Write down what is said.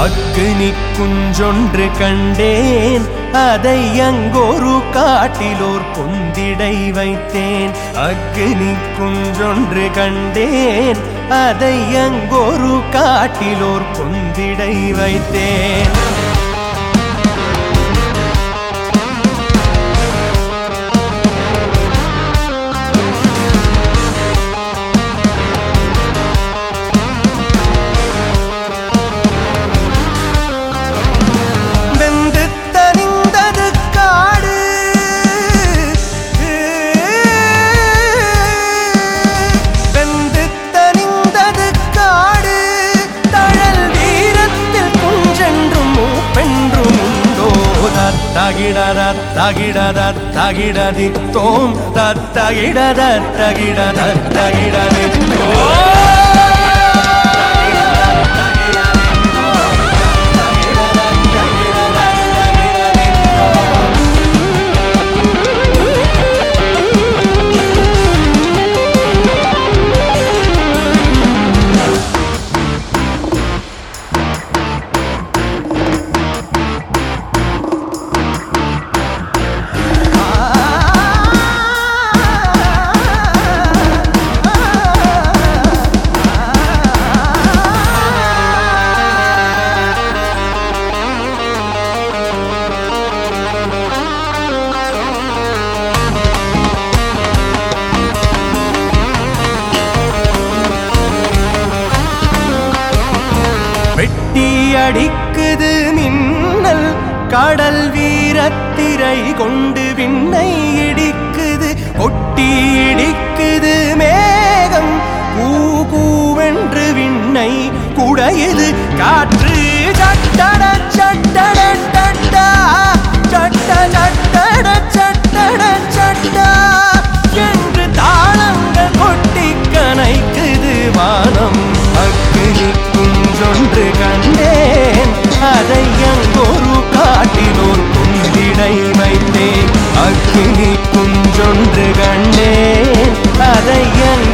அக்னி குஞ்சொன்று கண்டேன் அதை அங்கொரு காட்டிலோர் பொந்திடை வைத்தேன் அக்னி குஞ்சொன்று கண்டேன் அதை அங்கொரு காட்டிலோர் பொந்திடை வைத்தேன் வெந்து தனிந்தது காடு வெந்து தனிந்தது காடு தழல் வீரத்தில் குஞ்சென்றும் மூப்பென்றும் உண்டோ தத்தகிடத தகிடத தகிடதித்தோம் தத்தகிடத தகிடத தகிடதித்தோம் வெட்டி அடிக்குது மின்னல் கடல் வீரத்திரை கொண்டு விண்ணை இடிக்குது கொட்டி இடிக்குது மேகம் கூ கூவென்று விண்ணை குடையுது காற்று சட்டட சட்டட சட்டா சட்ட சட்டட சட்டட சட்டா என்று தாளங்கள் கொட்டி கனைக்குது வானம் அக்னி குஞ்சொன்று கண்டேன் அதை அங்கொரு காட்டிலோர் குந்திடை வைத்தேன் அக்னி குஞ்சொன்று கண்டேன் அதை அங்கொரு